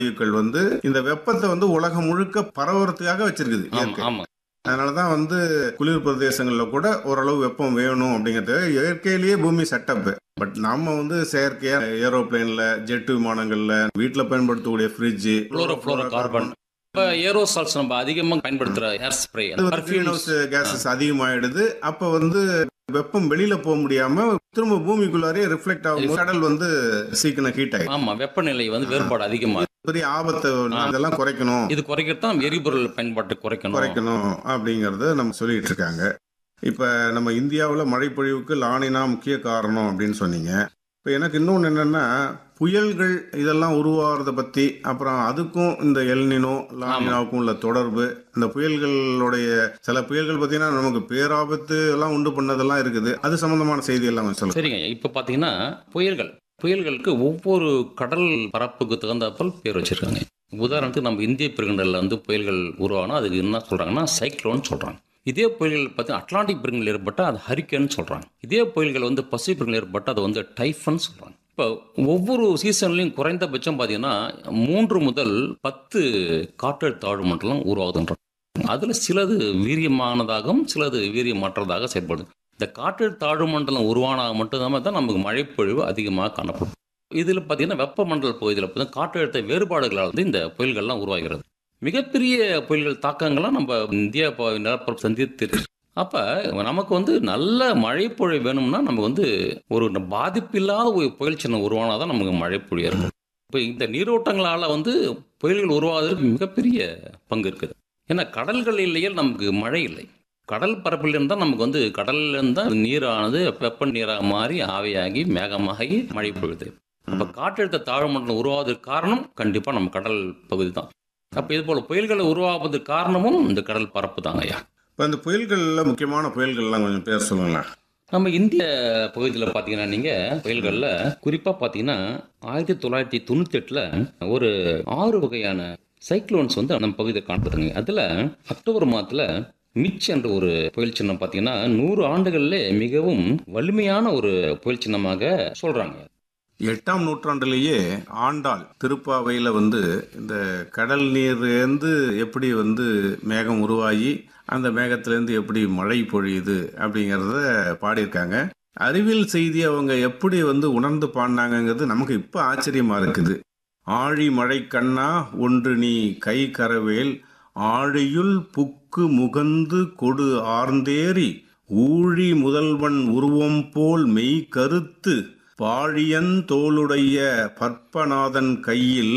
வாயுக்கள் வந்து இந்த வெப்பத்தை வந்து உலகம் முழுக்க பரவுறதுக்காக வச்சிருக்குது ஆமா இயற்கை ஆமா அதனாலதான் வந்து குளிர் பிரதேசங்கள்ல கூட ஓரளவு வெப்பம் வேணும் அப்படிங்கிறது இயற்கையிலேயே பூமி செட்டப் பட் நாம வந்து செயற்கையா ஏரோப்ளேன்ல ஜெட் விமானங்கள்ல வீட்டுல பயன்படுத்தக்கூடிய ஃப்ரிட்ஜ் Chlorofluorocarbon. இப்ப ஏரோசால்ஸ் நம்ம அதிகமா பயன்படுத்துற hair spray green perfumes house gases அதிகமாயிடுது அப்ப வந்து வெப்பம் வெளியில போக முடியாம திரும்ப பூமிக்குள்ளாரே ரிஃப்ளெக்ட் ஆகும் கடல் வந்து சீக்கிரம் ஹீட் ஆயிடும் ஆமா வெப்பநிலை வந்து வேறுபாடு அதிகமா இருக்கு. பெரிய ஆபத்தை அதெல்லாம் குறைக்கணும் இது குறைக்கிறது தான் எரிபொருள் பயன்பாட்டை குறைக்கணும் குறைக்கணும் அப்படிங்கறத நம்ம சொல்லிட்டு இருக்காங்க இப்ப நம்ம இந்தியாவில் மழைப்பொழிவுக்கு லானினா முக்கிய காரணம் அப்படின்னு சொன்னீங்க இப்போ எனக்கு இன்னொன்று என்னன்னா புயல்கள் இதெல்லாம் உருவாகிறத பத்தி அப்புறம் அதுக்கும் இந்த எல்னினோ லானினாவுக்கும் உள்ள தொடர்பு இந்த புயல்களுடைய சில புயல்கள் பார்த்தீங்கன்னா நமக்கு பேராபத்து எல்லாம் உண்டு பண்ணதெல்லாம் இருக்குது அது சம்பந்தமான செய்தி எல்லாம் கொஞ்சம் சொல்லுங்க சரிங்க இப்ப பாத்தீங்கன்னா புயல்கள் புயல்களுக்கு ஒவ்வொரு கடல் பரப்புக்கு தகுந்தாப்பல் பேர் வச்சிருக்காங்க உதாரணத்துக்கு நம்ம இந்திய பெருங்கடல்ல வந்து புயல்கள் உருவானா அதுக்கு என்ன சொல்றாங்கன்னா சைக்ளோன் சொல்றாங்க இதே புயல்கள் பார்த்தீங்கன்னா அட்லாண்டிக் பெருங்கல் ஏற்பட்டால் அது ஹரிக்கேன் சொல்றாங்க இதே புயல்கள் வந்து பசிபிக் பெருங்கல் ஏற்பட்டால் அது வந்து டைஃபன் சொல்றாங்க இப்போ ஒவ்வொரு சீசன்லையும் குறைந்தபட்சம் பார்த்தீங்கன்னா மூன்று முதல் பத்து காற்றழுத்த தாழ்வு மண்டலம் உருவாகுதுன்றாங்க அதுல சிலது வீரியமானதாகவும் சிலது வீரியமற்றதாக செயல்படுது இந்த காற்றழுத்த தாழ்வு மண்டலம் உருவானால் மட்டும்தான் தான் நமக்கு மழைப்பொழிவு அதிகமாக காணப்படும் இதில் பார்த்தீங்கன்னா வெப்பமண்டல பகுதியில் பார்த்தீங்கன்னா காற்றழுத்த வேறுபாடுகளால் வந்து இந்த புயல்கள்லாம் உருவாகிறது மிகப்பெரிய புயல்கள் தாக்கங்கள்லாம் நம்ம இந்தியா ப- நிலப்பரப்பு சந்தித்து இருக்கு. அப்ப நமக்கு வந்து நல்ல மழைப்பொழிவு வேணும்னா நம்ம வந்து ஒரு பாதிப்பில்லாத ஒரு புயல் சின்னம் உருவானாதான் நமக்கு மழைப்பொழிவு இருக்கும் இப்போ இந்த நீரோட்டங்களால வந்து புயல்கள் உருவாவதற்கு மிகப்பெரிய பங்கு இருக்குது ஏன்னா கடல்கள் இல்லையே நமக்கு மழை இல்லை கடல் பரப்பில் இருந்தால் நமக்கு வந்து கடல்ல இருந்தால் நீரானது வெப்ப நீராக மாறி ஆவியாகி மேகமாகி மழை பொழுது அப்ப காற்றழுத்த தாழ்வு மண்டலம் உருவாவதற்கு காரணம் கண்டிப்பா நம்ம கடல் பகுதி தான் அப்ப இது போல புயல்களை உருவாவதற்கு காரணமும் இந்த கடல் பரப்பு தாங்க ஐயா இப்போ இந்த புயல்களில் முக்கியமான புயல்கள்லாம் கொஞ்சம் பேர் சொல்லுங்களேன் நம்ம இந்திய பகுதியில் பார்த்தீங்கன்னா நீங்கள் புயல்களில் குறிப்பாக பார்த்தீங்கன்னா ஆயிரத்தி தொள்ளாயிரத்தி தொண்ணூற்றி எட்டில் ஒரு ஆறு வகையான சைக்ளோன்ஸ் வந்து நம்ம பகுதியில் காணப்படுதுங்க அதில் அக்டோபர் மாதத்தில் மிச் என்ற ஒரு புயல் சின்னம் பார்த்தீங்கன்னா நூறு ஆண்டுகளிலே மிகவும் வலிமையான ஒரு புயல் சின்னமாக சொல்கிறாங்க எட்டாம் நூற்றாண்டிலேயே ஆண்டாள் திருப்பாவையில் வந்து இந்த கடல் நீர்லேருந்து எப்படி வந்து மேகம் உருவாகி அந்த மேகத்திலேருந்து எப்படி மழை பொழியுது அப்படிங்கிறத பாடியிருக்காங்க அறிவியல் செய்தி அவங்க எப்படி வந்து உணர்ந்து பாடினாங்கங்கிறது நமக்கு இப்போ ஆச்சரியமா இருக்குது ஆழி மழை கண்ணா ஒன்று நீ கை கரவேல் ஆழியுள் புக்கு முகந்து கொடு ஆர்ந்தேறி ஊழி முதல்வன் உருவம் போல் மெய் கருத்து பாழியன் தோளுடைய பற்பநாதன் கையில்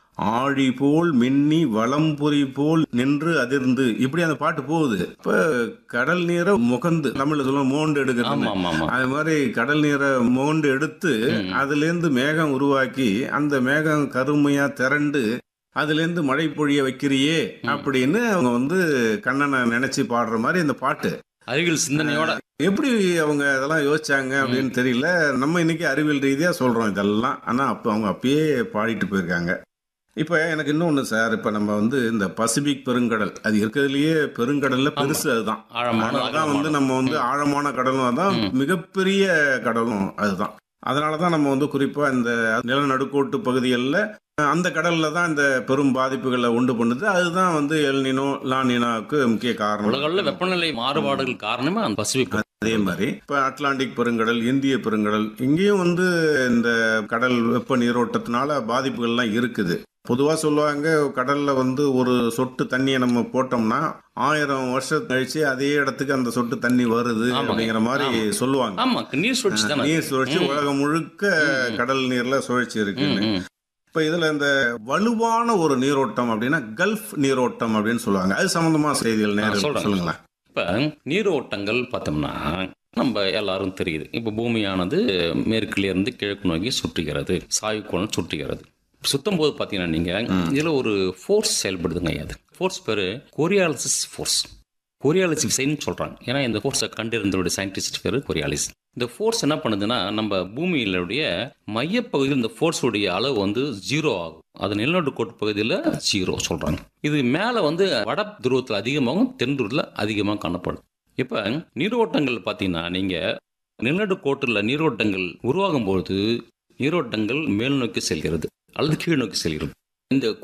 ஆழி போல் மின்னி வலம்புரி போல் நின்று அதிர்ந்து இப்படி அந்த பாட்டு போகுது இப்ப கடல் நீரை முகந்து தமிழ்ல சொல்லுவோம் மோண்டு எடுக்கிறது ஆமாம் ஆமாம் ஆமாம் அது மாதிரி கடல் நீரை மோண்டு எடுத்து அதுல இருந்து மேகம் உருவாக்கி அந்த மேகம் கருமையா திரண்டு அதுல இருந்து மழை பொழிய வைக்கிறியே அப்படின்னு அவங்க வந்து கண்ணனை நினைச்சு பாடுற மாதிரி இந்த பாட்டு அறிவியல் சிந்தனையோட எப்படி அவங்க அதெல்லாம் யோசிச்சாங்க அப்படின்னு தெரியல நம்ம இன்னைக்கு அறிவியல் ரீதியா சொல்றோம் இதெல்லாம் ஆனா அப்ப அவங்க அப்பயே பாடிட்டு போயிருக்காங்க இப்ப எனக்கு இன்னொன்னு சார் இப்ப நம்ம வந்து இந்த பசிபிக் பெருங்கடல் அது இருக்கிறதுலயே பெருங்கடல்ல பெருசு அதுதான் ஆழமான அதனாலதான் வந்து நம்ம வந்து ஆழமான கடலும் அதான் மிகப்பெரிய கடலும் அதுதான் அதனாலதான் நம்ம வந்து குறிப்பா இந்த நிலநடுக்கோட்டு பகுதிகளில் அந்த கடல்ல தான் இந்த பெரும் பாதிப்புகளை உண்டு பண்ணுது அதுதான் வந்து எல்னினோ லானினாவுக்கு முக்கிய காரணம் உலகளவில் வெப்பநிலை மாறுபாடுகள் காரணமே அந்த பசிபிக் அதே மாதிரி இப்ப அட்லாண்டிக் பெருங்கடல் இந்திய பெருங்கடல் இங்கேயும் வந்து இந்த கடல் வெப்ப நீரோட்டத்தினால பாதிப்புகள்லாம் இருக்குது பொதுவா சொல்லுவாங்க கடல்ல வந்து ஒரு சொட்டு தண்ணியை நம்ம போட்டோம்னா ஆயிரம் வருஷம் கழிச்சு அதே இடத்துக்கு அந்த சொட்டு தண்ணி வருது ஆமாங்க. அப்படிங்கிற மாதிரி சொல்லுவாங்க ஆமா நீர் சுழற்சி தானே நீர் சுழற்சி உலகம் முழுக்க கடல் நீர்ல சுழற்சி இருக்குன்னு ம், ம். இப்ப இதுல இந்த வலுவான ஒரு நீரோட்டம் அப்படின்னா கல்ஃப் நீரோட்டம் அப்படின்னு சொல்லுவாங்க அது சம்பந்தமா செய்திகள் நேரம் சொல்றேன். சொல்லுங்களேன் இப்ப நீரோட்டங்கள் பார்த்தோம்னா நம்ம எல்லாரும் தெரியுது இப்ப பூமியானது மேற்குல இருந்து கிழக்கு நோக்கி சுற்றுகிறது சாய்வுக்கோணம் சுற்றுகிறது சுத்தும் போது பாத்தீங்கன்னா நீங்க இதுல ஒரு ஃபோர்ஸ் செயல்படுதுங்க ஐயா அது ஃபோர்ஸ் பேரு கொரியாலிசிஸ் ஃபோர்ஸ் கொரியாலிஸ் விசைன்னு சொல்றாங்க ஏன்னா இந்த ஃபோர்ஸை கண்டிருந்தோடைய சயின்டிஸ்ட் பேரு கொரியாலிஸ் இந்த ஃபோர்ஸ் என்ன பண்ணுதுன்னா நம்ம பூமியிலுடைய மையப்பகுதியில் இந்த ஃபோர்ஸுடைய அளவு வந்து ஜீரோ ஆகும் அது நிலநடுக்கோட்டு பகுதியில் ஜீரோ சொல்றாங்க இது மேலே வந்து வட துருவத்தில் அதிகமாகவும் தென் துருவத்தில் அதிகமாக காணப்படும் இப்போ நீரோட்டங்கள் பார்த்தீங்கன்னா நீங்கள் நிலநடுக்கோட்டில் நீரோட்டங்கள் உருவாகும் பொழுது நீரோட்டங்கள் மேல் நோக்கி செல்கிறது அல்லது கீழ் நோக்கி செல்கிறது இந்த